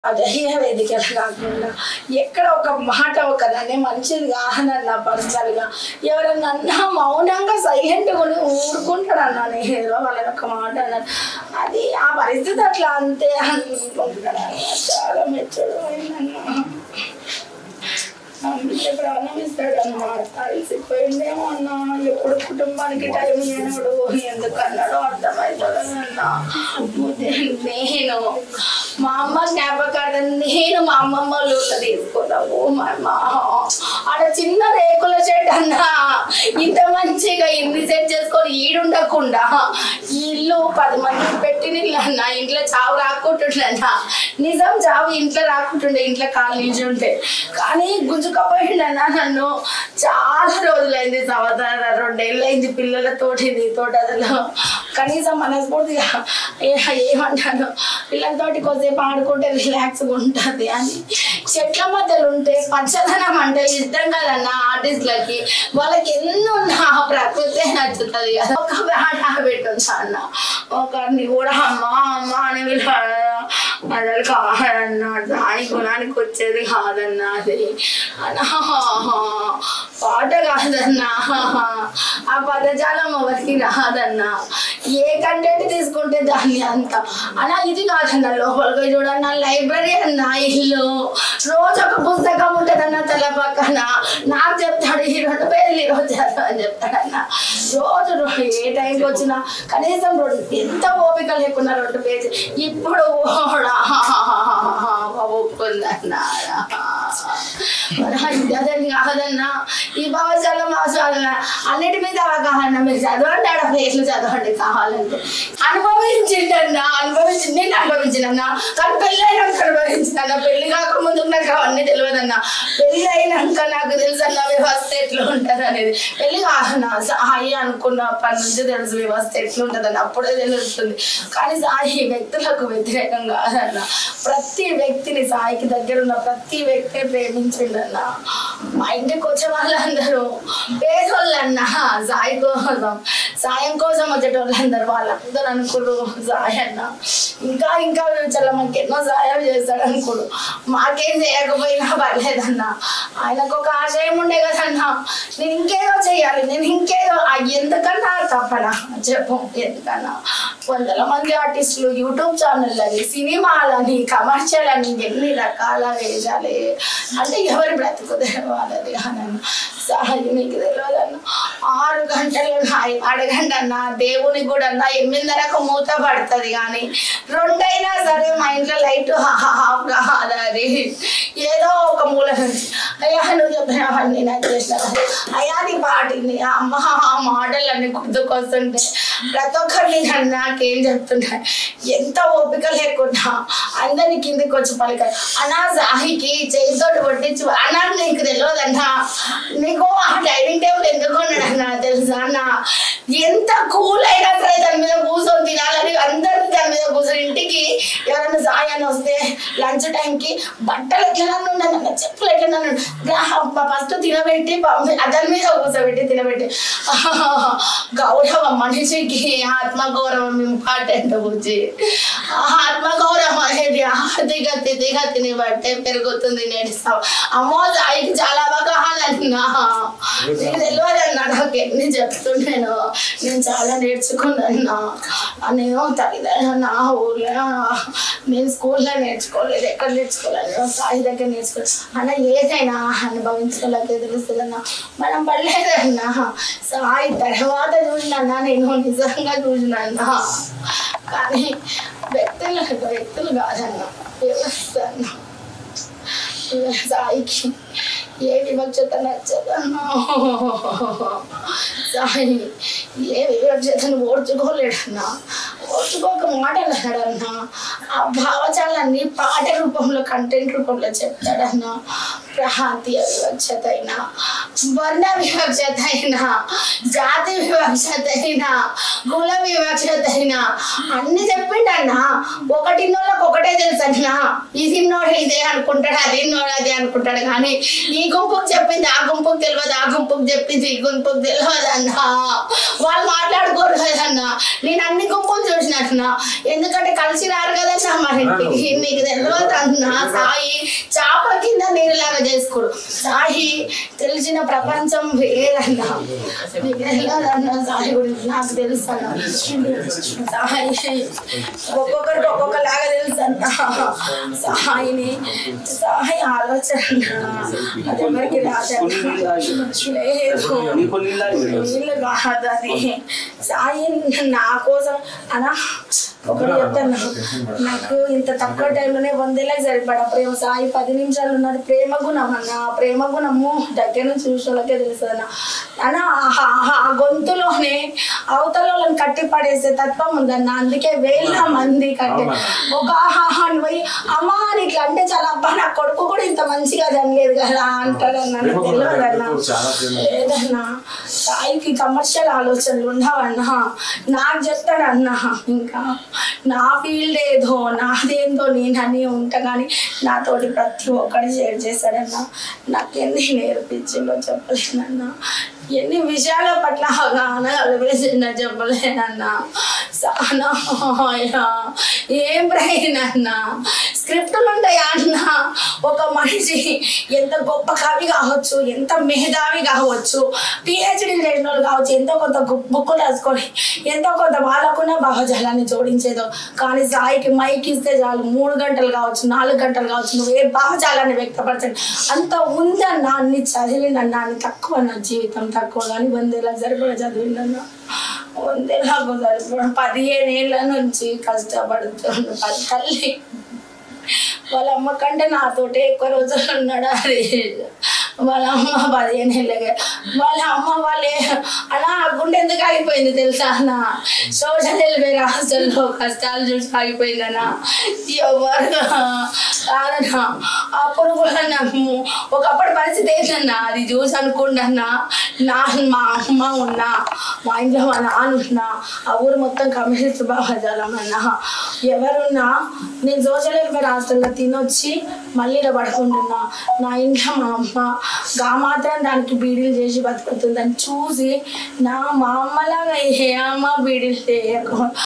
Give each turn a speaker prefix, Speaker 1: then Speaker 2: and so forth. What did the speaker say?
Speaker 1: అజహ్య వేదికలు కాకుండా ఎక్కడ ఒక మాట ఒక నన్నే మంచిది కానన్న పర్సనల్గా ఎవరన్నా అన్నా మౌనంగా సైలెంట్గా ఉండి ఊరుకుంటాడు అన్నా నేను ఏదో వాళ్ళని ఒక మాట అన్నాను అది ఆ పరిస్థితి అట్లా అంతే అనుకుంటాడు అన్న చాలా మెచ్చుడు అయిందన్నా ఇప్పుడు అన్నమిస్తాడు అన్నమాట అలసిపోయిందేమో అన్న ఎప్పుడు కుటుంబానికి టైం ఇవ్వడు ఎందుకు అన్నాడో అర్థమవుతుంది అన్న నేను మా అమ్మ జ్ఞాపకార్థం నేను మా అమ్మమ్మ వాళ్ళు తీసుకున్నాము మా అమ్మ ఆడ చిన్న రేకుల చెట్టు అన్న ఇంత మంచిగా ఇన్ని సెట్ చేసుకొని ఈడుండకుండా ఈ ఇల్లు పది మంది పెట్టిన ఇల్లు అన్న ఇంట్లో చావు రాకుంటుండన్న నిజం చావు ఇంట్లో రాకుంటుండే ఇంట్లో కాలు నిల్చుంటే కానీ గుంజుకపోయిండన్న నన్ను చాలా రోజులైంది సంవత్సరాలు రెండేళ్ళు అయింది పిల్లలతోటి నీతోటి అసలు కనీసం మనస్ఫూర్తిగా ఏ- ఏమంటాను పిల్లలతోటి కొద్దిసేపు ఆడుకుంటే రిలాక్స్గా ఉంటుంది అని చెట్ల మధ్యలో ఉంటే పచ్చదనం అంటే ఇష్టం కదన్న ఆర్టిస్టులకి వాళ్ళకి ఎన్ని ఉన్నా ఆ ప్రకృతి నచ్చుతుంది కదా ఒక బ్యాడ్ హ్యాబిట్ ఉంది అన్న ఒకరిని కూడా అమ్మ అమ్మ అని పిలవడం అసలు కాదన్న దాని గుణానికి వచ్చేది కాదన్న అది అన్నా పాట కాదన్నా ఆ పదజాలం ఎవరికి రాదన్నా ఏ కంటెంట్ తీసుకుంటే దాన్ని అంత అలా ఇది కాదన్న లోపలికి చూడన్న లైబ్రరీ అన్న ఇల్లు రోజు ఒక పుస్తకం ఉంటుందన్న తల పక్కన నాకు చెప్తాడు ఈ రెండు పేజీలు ఈరోజు చదువు అని చెప్తాడన్న రోజు రో- ఏ టైంకి వచ్చినా కనీసం రెండు ఎంత ఓపిక లేకున్నా రెండు పేజీ ఇప్పుడు కూడా ఒప్పుకుందన్న అదే కాదన్నా ఈ భావజాలం మాసాలన్న అన్నిటి మీద అవగాహన మీరు చదవండి ఆడ ప్లేస్లు చదవండి కావాలంటే అనుభవించిండన్నా అనుభవించి నేను అనుభవించినన్నా కానీ పెళ్ళి అయినాక అనుభవించిన పెళ్లి కాకముందు నాకు అవన్నీ తెలియదన్నా పెళ్లి అయినాక నాకు తెలుసు అన్న వ్యవస్థ ఎట్లా ఉంటుంది అనేది పెళ్లి కాదన్నా సాయి అనుకున్న పని నుంచి తెలుసు వ్యవస్థ ఎట్లా ఉంటుంది అప్పుడే తెలుస్తుంది కానీ సాయి వ్యక్తులకు వ్యతిరేకం కాదన్న ప్రతి వ్యక్తిని సాయికి దగ్గర ఉన్న ప్రతి వ్యక్తిని ప్రేమించిండన్న మా ఇంటికి వచ్చే వాళ్ళందరూ పేదోళ్ళన్న సాయి కోసం సాయం కోసం వచ్చేటోళ్ళందరూ వాళ్ళందరూ అనుకురు సాయి అన్న ఇంకా ఇంకా చాలా మనకి ఎన్నో సాయం చేస్తాడు అనుకోడు మాకేం చేయకపోయినా పర్లేదన్న ఆయనకు ఒక ఆశయం ఉండే కదన్నా నేను ఇంకేదో చేయాలి నేను ఇంకేదో ఆ ఎందుకన్నా తప్పనా చెప్పు ఎందుకన్నా వందల మంది ఆర్టిస్టులు యూట్యూబ్ ఛానల్ అని సినిమాలని కమర్షియల్ అని ఎన్ని రకాల వేయాలి అంటే ఎవరి బ్రతుకుదే వాళ్ళది అని సహాయం మీకు తెలియదన్న ఆరు గంటలు నాయి అడగండి అన్న దేవునికి కూడా అన్న ఎనిమిదిన్నరకు మూత పడుతుంది కానీ రెండైనా సరే మా ఇంట్లో లైట్ హాఫ్ కాదు ఏదో ఒక మూల నుంచి అయ్యా నువ్వు చెప్పినవన్నీ నాకు చేసిన అయ్యా నీ పాటిని అమ్మ ఆ మాటలన్నీ గుర్తుకొస్తుంటే ప్రతి ఒక్కరిని కానీ నాకేం చెప్తున్నా ఎంత ఓపిక లేకుండా అందరిని కిందికి వచ్చి పలికారు అన్నా సాహికి చేతితోటి కొట్టించి అన్నా నీకు తెలియదన్నా నీకు ఆ డైనింగ్ టేబుల్ ఎందుకు ఉన్నాడన్నా తెలుసా అన్న ఎంత కూల్ అయినా సరే దాని మీద కూర్చొని తినాలని అందరిని దాని మీద కూర్చొని ఇంటికి ఎవరైనా సాయాన్ని వస్తే లంచ్ టైంకి బట్టలు ఎట్లా ఉండను చెప్పులు ఎట్లా ఫస్ట్ తినబెట్టి పంపి దాని మీద కూర్చోబెట్టి తినబెట్టి గౌరవం మనిషికి ఆత్మగౌరవం ఇంపార్టెంట్ బుజ్జి ఆత్మగౌరవం అనేది ఆర్థిక స్థితిగతిని బట్టే పెరుగుతుంది నేటి సమ- అమ్మో సాయికి చాలా అవగాహన అన్నా నీకు తెలియదన్నా నాకు ఎన్ని చెప్తున్నాను నేను చాలా నేర్చుకున్నాను నేను తల్లిదండ్రులు నా ఊర్లో నేను స్కూల్లో నేర్చుకోలేదు ఎక్కడ నేర్చుకోలేదు సాయి దగ్గర నేర్చుకోలేదు అన్న ఏదైనా అనుభవించుకోలేక తెలుస్తుందన్న మనం పడలేదన్నా సాయి తర్వాత చూసినా నేను నిజంగా చూసినా కానీ వ్యక్తులు వ్యక్తులు కాదన్న వ్యవస్థ అన్న సాయికి ఏ వివక్షత నచ్చదన్నా సాయి ఏ వివక్షతను ఓర్చుకోలేడన్నా ఓర్చుకోక మాటలు అన్నాడన్నా ఆ భావజాలాన్ని పాట రూపంలో కంటెంట్ రూపంలో చెప్తాడన్నా ప్రాంతీయ వివక్షత అయినా వర్ణ వివక్షత అయినా జాతి వివక్షత అయినా కుల వివక్షత అయినా అన్ని చెప్పిండన్నా ఒకటిన్నోళ్ళకి ఒకటే తెలుసు అన్నా ఇది నోడు ఇదే అనుకుంటాడు అది నోడు అదే అనుకుంటాడు కానీ ఈ గుంపుకు చెప్పింది ఆ గుంపుకు తెలియదు ఆ గుంపుకు చెప్పింది ఈ గుంపుకు తెలియదు అన్నా వాళ్ళు మాట్లాడుకోరు కదన్నా నేను అన్ని గుంపులు చూసి చూసినట్టున్నా ఎందుకంటే కలిసి రారు కదన్నా మన ఇంటికి నీకు తెలియదు అన్నా సాయి చాప కింద నీరులాగా చేసుకోడు సాయి తెలిసిన ప్రపంచం వేరన్నా నీకు తెలియదన్నా సాయి గురించి నాకు తెలుసు అన్న సాయి ఒక్కొక్కరికి ఒక్కొక్కలాగా తెలుసు అన్న సాయిని సాయి ఆలోచన అది ఎవరికి రాదన్నా లేదు నీళ్ళు కాదు అది సాయి నా కోసం అనా ఒకటి చెప్తాను నాకు ఇంత తక్కువ టైంలోనే వందేలా సరిపడా ప్రేమ సాయి పది నిమిషాలు ఉన్నది ప్రేమ గుణం అన్న ఆ ప్రేమ గుణము దగ్గర నుంచి చూసేవాళ్ళకే తెలుస్తుంది అన్న అన్న ఆ- ఆ- ఆ గొంతులోనే అవతల వాళ్ళని కట్టి పడేసే తత్వం ఉందన్న అందుకే వేల మంది కట్టి ఒక ఆహా అని పోయి అమ్మా అని ఇట్లా అంటే చాలా అబ్బా నా కొడుకు కూడా ఇంత మంచిగా చదిలేదు కదా అంటాడన్న నాకు తెలియదన్నా లేదన్నా సాయికి కమర్షియల్ ఆలోచనలు ఉండవన్నా నాకు చెప్తాడన్నా ఇంకా నా ఫీల్డ్ ఏదో నాదేందో నేనని ఉంటా కానీ నాతోటి ప్రతి ఒక్కటి షేర్ చేశాడన్నా నాకు ఎన్ని నేర్పించిందో చెప్పలేనన్నా ఎన్ని విషయాల పట్ల అవగాహన కలిపేసిందో చెప్పలేనన్నా సానా ఏం బ్రెయిన్ అన్నా స్క్రిప్టులు ఉంటాయా అన్న ఒక మనిషి ఎంత గొప్ప కవి కావచ్చు ఎంత మేధావి కావచ్చు పిహెచ్డీ చేసిన వాళ్ళు కావచ్చు ఎంతో కొంత బుక్ రాసుకొని ఎంతో కొంత వాళ్ళకున్న భావజాలాన్ని జోడించేదో కానీ సాయికి మైక్ ఇస్తే చాలు మూడు గంటలు కావచ్చు నాలుగు గంటలు కావచ్చు నువ్వు ఏ భావజాలాన్ని వ్యక్తపరచండి అంత ఉందన్న అన్ని చదివిందన్న అన్ని తక్కువ నా జీవితం తక్కువ కానీ వందేళ్ళకి సరిపడా చదివిందన్నా వందేళ్ళకు సరిపడా పదిహేను ఏళ్ళ నుంచి కష్టపడుతుంది పది తల్లి వాళ్ళ అమ్మ కంటే నాతోటే ఎక్కువ రోజులు ఉన్నాడు అది వాళ్ళ అమ్మ పదిహేను ఏళ్ళగా వాళ్ళ అమ్మ వాళ్ళే అలా ఆ గుండె ఎందుకు ఆగిపోయింది తెలుసా అన్న సోషల్ వెల్ఫేర్ హాస్టల్లో కష్టాలు చూసి ఆగిపోయింది అన్న ఎవరు కాదన్నా అప్పుడు కూడా నాకు ఒకప్పటి పరిస్థితి ఏంటన్నా అది చూసి అనుకుంటున్నా నా మా అమ్మ ఉన్నా మా ఇంట్లో మా నాన్న ఉన్నా ఆ ఊరు మొత్తం కమ్యూనిస్ట్ భావజాలం అన్నా ఎవరున్నా నేను సోషల్ వెల్ఫేర్ హాస్టల్లో తినొచ్చి మళ్ళీ ఇలా పడుకుంటున్నా నా ఇంట్లో మా అమ్మ గా మాత్రం దానికి బీడీలు చేసి బతుకుతుందని చూసి నా మా అమ్మలాగా ఏ అమ్మ బీడీలు చేయకు